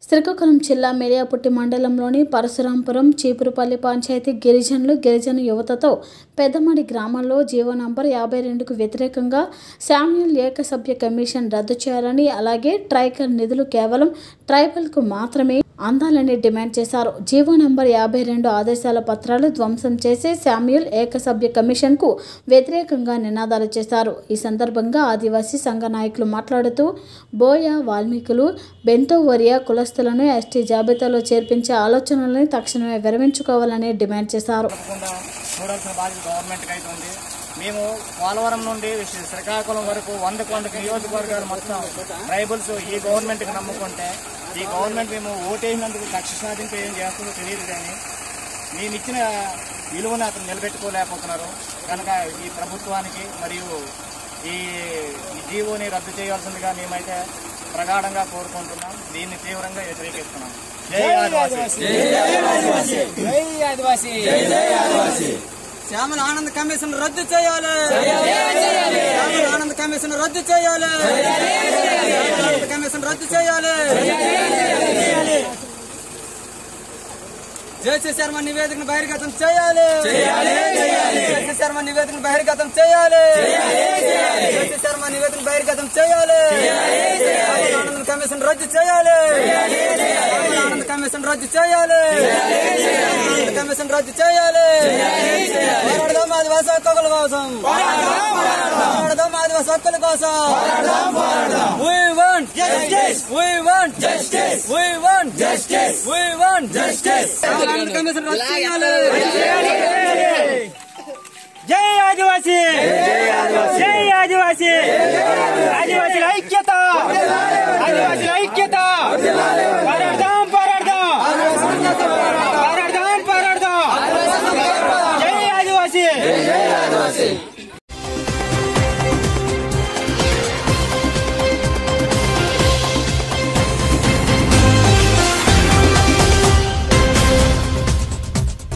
శ్రీకాకుళం జిల్లా మేడియాపుట్టి మండలంలోని పరశురాంపురం చీపురుపల్లి పంచాయతీ గిరిజనులు గిరిజన యువతతో పెద్దమడి గ్రామంలో జీవో నంబర్ యాభై రెండుకు వ్యతిరేకంగా శామ్యుల్ ఏకసభ్య కమిషన్ రద్దు చేయాలని అలాగే ట్రైకల్ నిధులు కేవలం ట్రైబల్కు మాత్రమే అందాలని డిమాండ్ చేశారు జీవో నంబర్ యాభై రెండు ఆదేశాల పత్రాలు ధ్వంసం చేసి శామ్యుల్ ఏకసభ్య కమిషన్కు వ్యతిరేకంగా నినాదాలు చేశారు ఈ సందర్భంగా ఆదివాసీ సంఘ నాయకులు మాట్లాడుతూ బోయ వాల్మీకులు బెంతోవరియా కులస్తులను ఎస్టీ జాబితాలో చేర్పించే ఆలోచనలను తక్షణమే విరమించుకోవాలని డిమాండ్ చేశారు తప్పకుండా చూడాల్సిన బాధ్యత గవర్నమెంట్కి అయితే ఉంది మేము పోలవరం నుండి శ్రీ- శ్రీకాకుళం వరకు వందకు వందకు నియోజకవర్గాలు మొత్తం ట్రైబల్స్ ఈ గవర్నమెంట్కి నమ్ముకుంటే ఈ గవర్నమెంట్ మేము ఓటేసినందుకు కక్ష సాధింపు ఏం చేస్తుందో తెలియదు కానీ మేము ఇచ్చిన విలువను అతను నిలబెట్టుకోలేకపోతున్నారు కనుక ఈ ప్రభుత్వానికి మరియు ఈ ఈ జీవోని రద్దు చేయాల్సిందిగా మేమైతే ప్రగాఢంగా కోరుకుంటున్నాం దీన్ని తీవ్రంగా వ్యతిరేకిస్తున్నాం జై ఆదివాసీ జై ఆదివాసీ శ్యామల ఆనంద్ కమిషన్ రద్దు చేయాలి శ్యామల ఆనంద్ కమిషన్ రద్దు చేయాలి శ్యామల ఆనంద్ కమిషన్ రద్దు చేయాలి జేసీ శర్మ నివేదికను బహిర్గతం చేయాలి జేసీ శర్మ నివేదికను బహిర్గతం చేయాలి జేసీ శర్మ నివేదికను బహిర్గతం చేయాలి శ్యామల ఆనంద్ కమిషన్ రద్దు చేయాలి శ్యామల ఆనంద్ కమిషన్ రద్దు చేయాలి శ్యామల కమిషన్ రద్దు చేయాలి పోరాడదాం ఆదివాసి హక్కుల కోసం పోరాడదాం ఆదివాసి హక్కుల కోసం We want justice. We want justice. We want justice. We want justice. Anand commission రద్దు చేయాలి జై ఆదివాసీ జై ఆదివాసీ ఆదివాసీల ఐక్యత ఆదివాసీల ఐక్యత